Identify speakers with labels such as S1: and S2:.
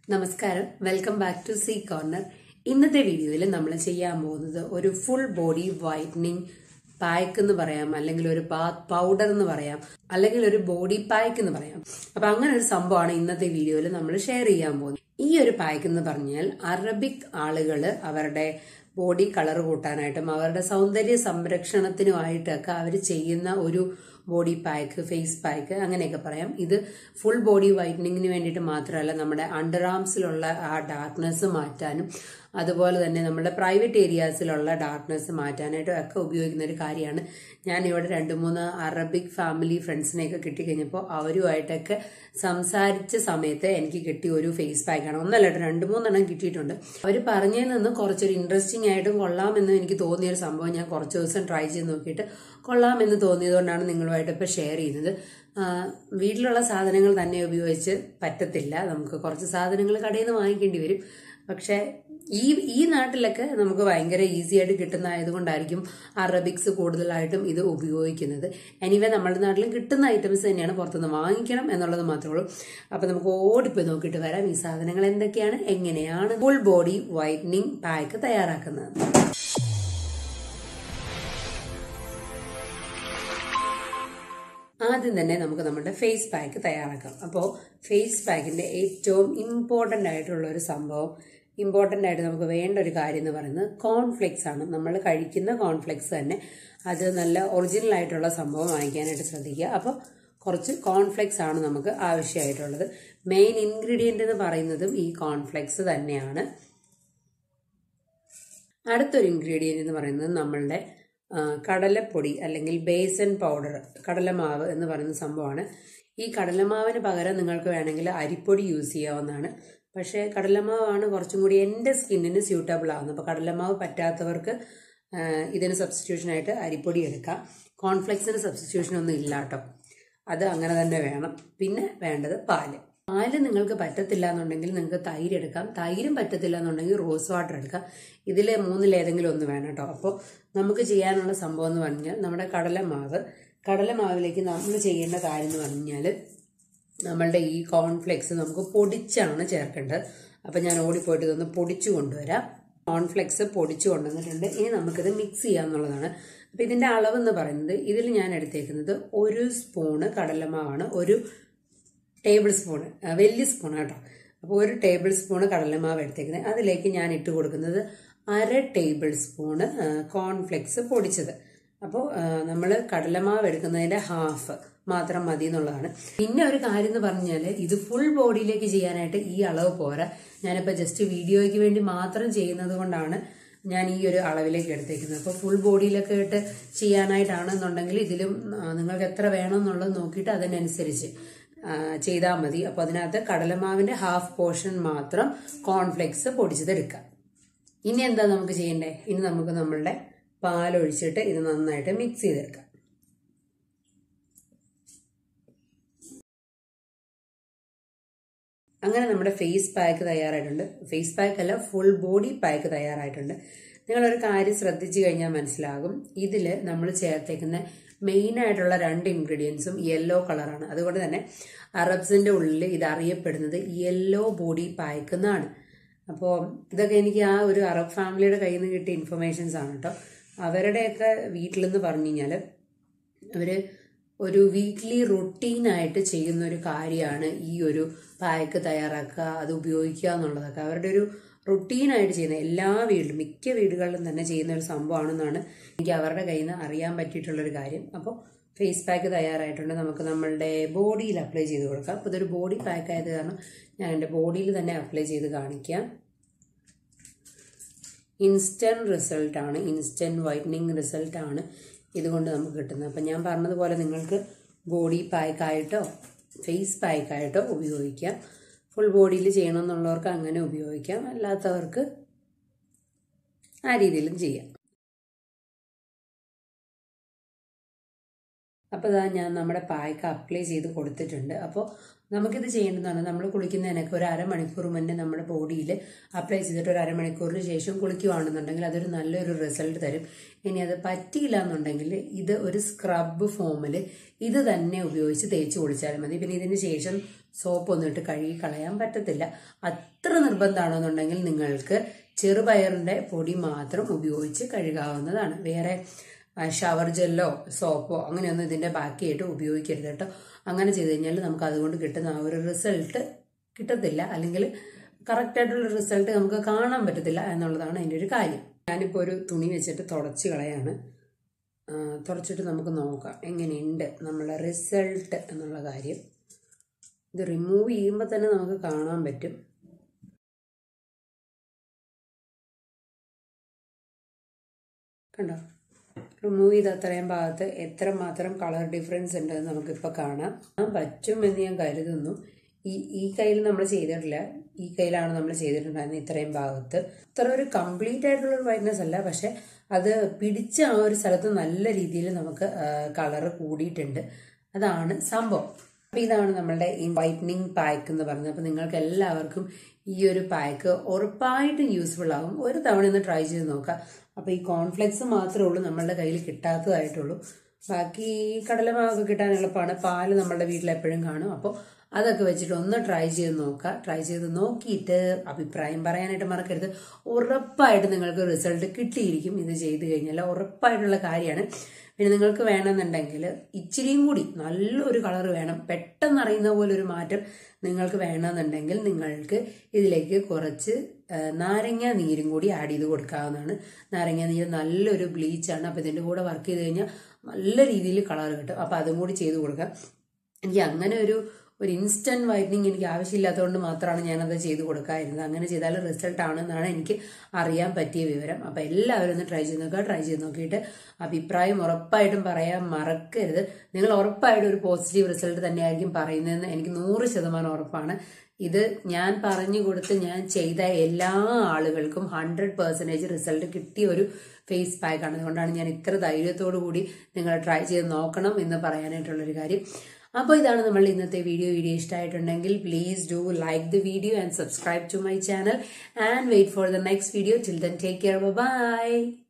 S1: നമസ്കാരം welcome back to C corner ഇന്നത്തെ വീഡിയോയിൽ നമ്മൾ ചെയ്യാൻ പോകുന്നത് ഒരു ഫുൾ ബോഡി വൈറ്റനിങ് പാക്ക് എന്ന് പറയാം അല്ലെങ്കിൽ ഒരു ബാത്ത് പൗഡർ എന്ന് പറയാം അല്ലെങ്കിൽ ഒരു ബോഡി പാക്ക് എന്ന് പറയാം അപ്പൊ അങ്ങനെ ഒരു സംഭവമാണ് ഇന്നത്തെ വീഡിയോയിൽ നമ്മൾ ഷെയർ ചെയ്യാൻ പോകുന്നത് ഈ ഒരു പാക്ക് എന്ന് പറഞ്ഞാൽ അറബിക് ആളുകൾ അവരുടെ ബോഡി കളർ കൂട്ടാനായിട്ടും അവരുടെ സൗന്ദര്യ സംരക്ഷണത്തിനുമായിട്ടൊക്കെ അവർ ചെയ്യുന്ന ഒരു ബോഡി പാക്ക് ഫേസ് പാക്ക് അങ്ങനെയൊക്കെ പറയാം ഇത് ഫുൾ ബോഡി വൈറ്റനിങ്ങിന് വേണ്ടിയിട്ട് മാത്രമല്ല നമ്മുടെ അണ്ടർ ആംസിലുള്ള ആ ഡാർക്ക്നെസ് മാറ്റാനും അതുപോലെ തന്നെ നമ്മുടെ പ്രൈവറ്റ് ഏരിയാസിലുള്ള ഡാർക്ക്നെസ് മാറ്റാനായിട്ടും ഒക്കെ ഉപയോഗിക്കുന്ന ഒരു കാര്യമാണ് ഞാൻ ഇവിടെ രണ്ട് മൂന്ന് അറബിക് ഫാമിലി ഫ്രണ്ട്സിനെയൊക്കെ കിട്ടിക്കഴിഞ്ഞപ്പോൾ അവരുമായിട്ടൊക്കെ സംസാരിച്ച സമയത്ത് എനിക്ക് കിട്ടിയ ഒരു ഫേസ് പാക്കാണ് ഒന്നല്ല കേട്ടോ രണ്ട് മൂന്നെണ്ണം കിട്ടിയിട്ടുണ്ട് അവർ പറഞ്ഞതിൽ നിന്ന് കുറച്ചൊരു ഇൻട്രസ്റ്റിംഗ് ആയിട്ടും കൊള്ളാമെന്ന് എനിക്ക് തോന്നിയ ഒരു സംഭവം ഞാൻ കുറച്ച് ദിവസം ട്രൈ ചെയ്ത് നോക്കിയിട്ട് കൊള്ളാമെന്ന് തോന്നിയതുകൊണ്ടാണ് നിങ്ങളുമായിട്ട് ഇപ്പോൾ ഷെയർ ചെയ്യുന്നത് ആ, വീട്ടിലുള്ള സാധനങ്ങൾ തന്നെ ഉപയോഗിച്ച് പറ്റത്തില്ല നമുക്ക് കുറച്ച് സാധനങ്ങൾ കടയിൽ നിന്ന് വാങ്ങിക്കേണ്ടി വരും പക്ഷെ ഈ ഈ നാട്ടിലൊക്കെ നമുക്ക് ഭയങ്കര ഈസി ആയിട്ട് കിട്ടുന്നതായതുകൊണ്ടായിരിക്കും അറബിക്സ് കൂടുതലായിട്ടും ഇത് ഉപയോഗിക്കുന്നത് എനിവേ നമ്മുടെ നാട്ടിലും കിട്ടുന്ന ഐറ്റംസ് തന്നെയാണ് പുറത്തുനിന്ന് വാങ്ങിക്കണം എന്നുള്ളത് മാത്രമേ ഉള്ളൂ അപ്പൊ നമുക്ക് ഓടിപ്പോയി നോക്കിയിട്ട് വരാം ഈ സാധനങ്ങൾ എന്തൊക്കെയാണ് എങ്ങനെയാണ് ഫുൾ ബോഡി വൈറ്റനിങ് പാക്ക് തയ്യാറാക്കുന്നത് ആദ്യം തന്നെ നമുക്ക് നമ്മുടെ ഫേസ് പാക്ക് തയ്യാറാക്കാം അപ്പോൾ ഫേസ് പാക്കിന്റെ ഏറ്റവും ഇമ്പോർട്ടൻ്റ് ആയിട്ടുള്ള ഒരു സംഭവം ഇമ്പോർട്ടൻ്റ് ആയിട്ട് നമുക്ക് വേണ്ട ഒരു കാര്യം എന്ന് പറയുന്നത് കോൺഫ്ലെക്സ് ആണ് നമ്മൾ കഴിക്കുന്ന കോൺഫ്ലെക്സ് തന്നെ അത് നല്ല ഒറിജിനൽ ആയിട്ടുള്ള സംഭവം വാങ്ങിക്കാനായിട്ട് ശ്രദ്ധിക്കുക അപ്പോൾ കുറച്ച് കോൺഫ്ലെക്സ് ആണ് നമുക്ക് ആവശ്യമായിട്ടുള്ളത് മെയിൻ ഇൻഗ്രീഡിയൻ്റ് എന്ന് പറയുന്നതും ഈ കോൺഫ്ലെക്സ് തന്നെയാണ് അടുത്തൊരു ഇൻഗ്രീഡിയൻ്റ് എന്ന് പറയുന്നത് നമ്മളുടെ ആ, കടലപ്പൊടി അല്ലെങ്കിൽ ബേസൻ പൗഡർ കടലമാവ് എന്ന് പറയുന്ന സംഭവമാണ് ഈ കടലമാവിന് പകരം നിങ്ങൾക്ക് വേണമെങ്കിൽ അരിപ്പൊടി യൂസ് ചെയ്യാവുന്നതാണ് പക്ഷേ കടലമാവാണ് കുറച്ചും കൂടി എൻ്റെ സ്കിന്നിന് സ്യൂട്ടബിൾ ആവുന്നത് അപ്പോൾ കടലമാവ് പറ്റാത്തവർക്ക് ആ, ഇതിന് സബ്സ്റ്റിറ്റ്യൂഷനായിട്ട് അരിപ്പൊടി എടുക്കാം കോൺഫ്ലെക്സിന് സബ്സ്റ്റിറ്റ്യൂഷൻ ഒന്നും ഇല്ല കേട്ടോ അത് അങ്ങനെ തന്നെ വേണം പിന്നെ വേണ്ടത് പാല് പാല് നിങ്ങൾക്ക് പറ്റത്തില്ല എന്നുണ്ടെങ്കിൽ നിങ്ങൾക്ക് തൈര് എടുക്കാം തൈരും പറ്റത്തില്ല എന്നുണ്ടെങ്കിൽ റോസ് വാട്ടർ എടുക്കാം ഇതിൽ മൂന്നിലേതെങ്കിലും ഒന്ന് വേണം കേട്ടോ അപ്പോൾ നമുക്ക് ചെയ്യാനുള്ള സംഭവം എന്ന് പറഞ്ഞാൽ നമ്മുടെ കടലമാവ് കടലമാവിലേക്ക് നമ്മൾ ചെയ്യേണ്ട കാര്യം എന്ന് പറഞ്ഞാൽ നമ്മളുടെ ഈ കോൺഫ്ലെക്സ് നമുക്ക് പൊടിച്ചാണ് ചേർക്കേണ്ടത് അപ്പം ഞാൻ ഓടിപ്പോയിട്ട് ഇതൊന്ന് പൊടിച്ചു കൊണ്ടുവരാം കോൺഫ്ലെക്സ് പൊടിച്ചു കൊണ്ടുവന്നിട്ടുണ്ട് ഇനി നമുക്കിത് മിക്സ് ചെയ്യാന്നുള്ളതാണ് അപ്പം ഇതിൻ്റെ അളവെന്ന് പറയുന്നത് ഇതിൽ ഞാൻ എടുത്തേക്കുന്നത് ഒരു സ്പൂണ് കടലമാവാണ് ഒരു ടേബിൾ സ്പൂണ് ആ, വലിയ സ്പൂൺ കേട്ടോ അപ്പോൾ ഒരു ടേബിൾ സ്പൂണ് കടലമാവ് എടുത്തേക്കുന്നത് അതിലേക്ക് ഞാൻ ഇട്ട് കൊടുക്കുന്നത് അര ടേബിൾ സ്പൂണ് ആ, കോൺഫ്ലെക്സ് പൊടിച്ചത് അപ്പോൾ നമ്മൾ കടലമാവ് എടുക്കുന്നതിന്റെ ഹാഫ് മാത്രം മതി എന്നുള്ളതാണ് പിന്നെ ഒരു കാര്യം എന്ന് പറഞ്ഞാൽ ഇത് ഫുൾ ബോഡിയിലേക്ക് ചെയ്യാനായിട്ട് ഈ അളവ് പോരാ ഞാനിപ്പോൾ ജസ്റ്റ് വീഡിയോയ്ക്ക് വേണ്ടി മാത്രം ചെയ്യുന്നത് കൊണ്ടാണ് ഞാൻ ഈ ഒരു അളവിലേക്ക് എടുത്തേക്കുന്നത് അപ്പോൾ ഫുൾ ബോഡിയിലൊക്കെ ഇട്ട് ചെയ്യാനായിട്ടാണെന്നുണ്ടെങ്കിൽ ഇതിലും ആ, നിങ്ങൾക്ക് എത്ര വേണമെന്നുള്ളത് നോക്കിയിട്ട് അതിനനുസരിച്ച് ചെയ്താൽ മതി അപ്പോൾ അതിനകത്ത് കടലമാവിന്റെ ഹാഫ് പോർഷൻ മാത്രം കോൺഫ്ലെക്സ് പൊടിച്ചതെടുക്കാം ഇനി എന്താ നമുക്ക് ചെയ്യണ്ടേ ഇനി നമുക്ക് നമ്മളുടെ പാലൊഴിച്ചിട്ട് ഇത് നന്നായിട്ട് മിക്സ് ചെയ്തെടുക്കാം അങ്ങനെ നമ്മുടെ ഫേസ് പാക്ക് തയ്യാറായിട്ടുണ്ട് ഫേസ് പാക്ക് അല്ല ഫുൾ ബോഡി പാക്ക് തയ്യാറായിട്ടുണ്ട് നിങ്ങളൊരു കാര്യം ശ്രദ്ധിച്ചു കഴിഞ്ഞാൽ മനസ്സിലാകും ഇതിൽ നമ്മൾ ചേർത്തേക്കുന്ന മെയിൻ ആയിട്ടുള്ള രണ്ട് ഇൻഗ്രീഡിയൻസും യെല്ലോ കളറാണ് അതുകൊണ്ട് തന്നെ അറബ്സിന്റെ ഉള്ളിൽ ഇത് അറിയപ്പെടുന്നത് യെല്ലോ ബോഡി പാക്ക് എന്നാണ് അപ്പോൾ ഇതൊക്കെ എനിക്ക് ആ ഒരു അറബ് ഫാമിലിയുടെ കയ്യിൽ നിന്ന് കിട്ടിയ ഇൻഫർമേഷൻസ് ആണ് കേട്ടോ അവരുടെയൊക്കെ വീട്ടിലെന്ന് പറഞ്ഞു കഴിഞ്ഞാൽ അവര് ഒരു വീക്ക്ലി റുട്ടീനായിട്ട് ചെയ്യുന്ന ഒരു കാര്യമാണ് ഈ ഒരു പാക്ക് തയ്യാറാക്കുക അത് ഉപയോഗിക്കുക എന്നുള്ളതൊക്കെ അവരുടെ ഒരു റുട്ടീനായിട്ട് ചെയ്യുന്ന എല്ലാ വീട്ടിലും മിക്ക വീടുകളിലും തന്നെ ചെയ്യുന്ന ഒരു സംഭവമാണെന്നാണ് എനിക്ക് അവരുടെ കയ്യിൽ നിന്ന് അറിയാൻ പറ്റിയിട്ടുള്ളൊരു കാര്യം അപ്പോൾ ഫേസ് പാക്ക് തയ്യാറായിട്ടുണ്ട് നമുക്ക് നമ്മളുടെ ബോഡിയിൽ അപ്ലൈ ചെയ്ത് കൊടുക്കാം അപ്പോൾ ഇതൊരു ബോഡി പാക്ക് ആയത് കാരണം ഞാൻ എൻ്റെ ബോഡിയിൽ തന്നെ അപ്ലൈ ചെയ്ത് കാണിക്കാം ഇൻസ്റ്റന്റ് റിസൾട്ട് ആണ് ഇൻസ്റ്റന്റ് വൈറ്റനിങ് റിസൾട്ട് ആണ് ഇതുകൊണ്ട് നമുക്ക് കിട്ടുന്നത് അപ്പം ഞാൻ പറഞ്ഞതുപോലെ നിങ്ങൾക്ക് ബോഡി പാക്കായിട്ടോ ഫേസ് പാക്കായിട്ടോ ഉപയോഗിക്കാം ഫുൾ ബോഡിയിൽ ചെയ്യണമെന്നുള്ളവർക്ക് അങ്ങനെ ഉപയോഗിക്കാം അല്ലാത്തവർക്ക് ആ രീതിയിലും ചെയ്യാം അപ്പോൾ ഇതാ ഞാൻ നമ്മുടെ പായ്ക്ക് അപ്ലൈ ചെയ്ത് കൊടുത്തിട്ടുണ്ട് അപ്പോൾ നമുക്കിത് ചെയ്യേണ്ടതാണ് നമ്മൾ കുളിക്കുന്നതിനൊക്കെ ഒരു അരമണിക്കൂർ മുന്നേ നമ്മുടെ ബോഡിയിൽ അപ്ലൈ ചെയ്തിട്ട് ഒരു അരമണിക്കൂറിന് ശേഷം കുളിക്കുകയാണെന്നുണ്ടെങ്കിൽ അതൊരു നല്ലൊരു റിസൾട്ട് തരും ഇനി അത് പറ്റിയില്ല എന്നുണ്ടെങ്കിൽ ഇത് ഒരു സ്ക്രബ് ഫോമിൽ ഇത് തന്നെ ഉപയോഗിച്ച് തേച്ച് കുളിച്ചാൽ മതി പിന്നെ ഇതിന് ശേഷം സോപ്പ് ഒന്നും ഇട്ട് കഴുകി കളയാൻ പറ്റത്തില്ല അത്ര നിർബന്ധമാണെന്നുണ്ടെങ്കിൽ നിങ്ങൾക്ക് ചെറുപയറിന്റെ പൊടി മാത്രം ഉപയോഗിച്ച് കഴുകാവുന്നതാണ് വേറെ ഷവർ ജെല്ലോ സോപ്പോ അങ്ങനെയൊന്നും ഇതിന്റെ ബാക്കിയായിട്ട് ഉപയോഗിക്കരുത് കേട്ടോ അങ്ങനെ ചെയ്ത് കഴിഞ്ഞാൽ നമുക്ക് അതുകൊണ്ട് കിട്ടുന്ന ആ ഒരു റിസൾട്ട് കിട്ടത്തില്ല അല്ലെങ്കിൽ കറക്റ്റായിട്ടുള്ള റിസൾട്ട് നമുക്ക് കാണാൻ പറ്റത്തില്ല എന്നുള്ളതാണ് അതിൻ്റെ ഒരു കാര്യം ഞാനിപ്പോൾ ഒരു തുണി വെച്ചിട്ട് തുടച്ച് കളയാണ് ആ, തുടച്ചിട്ട് നമുക്ക് നോക്കാം എങ്ങനെയുണ്ട് നമ്മളെ റിസൾട്ട് എന്നുള്ള കാര്യം ഇത് റിമൂവ് ചെയ്യുമ്പോൾ തന്നെ നമുക്ക് കാണാൻ പറ്റും കണ്ടോ റിമൂവ് ചെയ്ത അത്രയും ഭാഗത്ത് എത്രമാത്രം കളർ ഡിഫറൻസ് ഉണ്ടെന്ന് നമുക്കിപ്പോൾ കാണാം കാണാൻ പറ്റുമെന്ന് ഞാൻ കരുതുന്നു ഈ ഈ കയ്യിൽ നമ്മൾ ചെയ്തിട്ടില്ല ഈ കയ്യിലാണ് നമ്മൾ ചെയ്തിട്ടുണ്ടായിരുന്നത് ഇത്രയും ഭാഗത്ത് ഇത്ര ഒരു കംപ്ലീറ്റ് ആയിട്ടുള്ള ഒരു വൈറ്റ്നസ് അല്ല പക്ഷെ അത് പിടിച്ച ആ ഒരു സ്ഥലത്ത് നല്ല രീതിയിൽ നമുക്ക് കളറ് കൂടിയിട്ടുണ്ട് അതാണ് സംഭവം അപ്പൊ ഇതാണ് നമ്മളുടെ ഈ വൈറ്റനിങ് പാക്ക് എന്ന് പറയുന്നത് അപ്പൊ നിങ്ങൾക്ക് എല്ലാവർക്കും ഈ ഒരു പാക്ക് ഉറപ്പായിട്ടും യൂസ്ഫുൾ ആകും ഒരു തവണ ഒന്ന് ട്രൈ ചെയ്ത് നോക്കാം അപ്പൊ ഈ കോൺഫ്ലെക്സ് മാത്രമേ ഉള്ളൂ നമ്മളുടെ കയ്യിൽ കിട്ടാത്തതായിട്ടുള്ളൂ ബാക്കി കടലമാവൊക്കെ കിട്ടാൻ എളുപ്പമാണ് പാല് നമ്മളുടെ വീട്ടിൽ എപ്പോഴും കാണും അപ്പോൾ അതൊക്കെ വെച്ചിട്ട് ഒന്ന് ട്രൈ ചെയ്ത് നോക്കുക ട്രൈ ചെയ്ത് നോക്കിയിട്ട് അഭിപ്രായം പറയാനായിട്ട് മറക്കരുത് ഉറപ്പായിട്ട് നിങ്ങൾക്ക് റിസൾട്ട് കിട്ടിയിരിക്കും ഇത് ചെയ്ത് കഴിഞ്ഞാൽ ഉറപ്പായിട്ടുള്ള കാര്യമാണ് പിന്നെ നിങ്ങൾക്ക് വേണമെന്നുണ്ടെങ്കിൽ ഇച്ചിരിയും കൂടി നല്ലൊരു കളർ വേണം പെട്ടെന്ന് അറിയുന്ന പോലെ ഒരു മാറ്റം നിങ്ങൾക്ക് വേണമെന്നുണ്ടെങ്കിൽ നിങ്ങൾക്ക് ഇതിലേക്ക് കുറച്ച് ആ, നാരങ്ങ നീരും കൂടി ആഡ് ചെയ്ത് കൊടുക്കാവുന്നതാണ് നാരങ്ങ നീര് നല്ലൊരു ബ്ലീച്ചാണ് അപ്പോൾ ഇതിൻ്റെ കൂടെ വർക്ക് ചെയ്ത് കഴിഞ്ഞാൽ നല്ല രീതിയിൽ കളർ കിട്ടും അപ്പോൾ അതും കൂടി ചെയ്ത് കൊടുക്കാം എനിക്ക് അങ്ങനെ ഒരു ഒരു ഇൻസ്റ്റന്റ് വൈറ്റനിങ് എനിക്ക് ആവശ്യമില്ലാത്തതുകൊണ്ട് മാത്രമാണ് ഞാനത് ചെയ്ത് കൊടുക്കാതിരുന്നത് അങ്ങനെ ചെയ്താൽ റിസൾട്ട് ആണെന്നാണ് എനിക്ക് അറിയാൻ പറ്റിയ വിവരം അപ്പം എല്ലാവരും ഒന്ന് ട്രൈ ചെയ്ത് നോക്കുക ട്രൈ ചെയ്ത് നോക്കിയിട്ട് അഭിപ്രായം ഉറപ്പായിട്ടും പറയാൻ മറക്കരുത് നിങ്ങൾ ഉറപ്പായിട്ടും ഒരു പോസിറ്റീവ് റിസൾട്ട് തന്നെയായിരിക്കും പറയുന്നതെന്ന് എനിക്ക് നൂറ് ശതമാനം ഉറപ്പാണ് ഇത് ഞാൻ പറഞ്ഞു കൊടുത്ത് ഞാൻ ചെയ്ത എല്ലാ ആളുകൾക്കും ഹൺഡ്രഡ് പെർസെൻറ്റേജ് റിസൾട്ട് കിട്ടിയ ഒരു ഫേസ് പാക്കാണ് അതുകൊണ്ടാണ് ഞാൻ ഇത്ര ധൈര്യത്തോടു കൂടി നിങ്ങൾ ട്രൈ ചെയ്ത് നോക്കണം എന്ന് പറയാനായിട്ടുള്ളൊരു കാര്യം അപ്പോൾ ഇതാണ് നമ്മൾ ഇന്നത്തെ വീഡിയോ വീഡിയോ ഇഷ്ടമായിട്ടുണ്ടെങ്കിൽ please do like the video and subscribe to my channel and wait for the next video till then take care by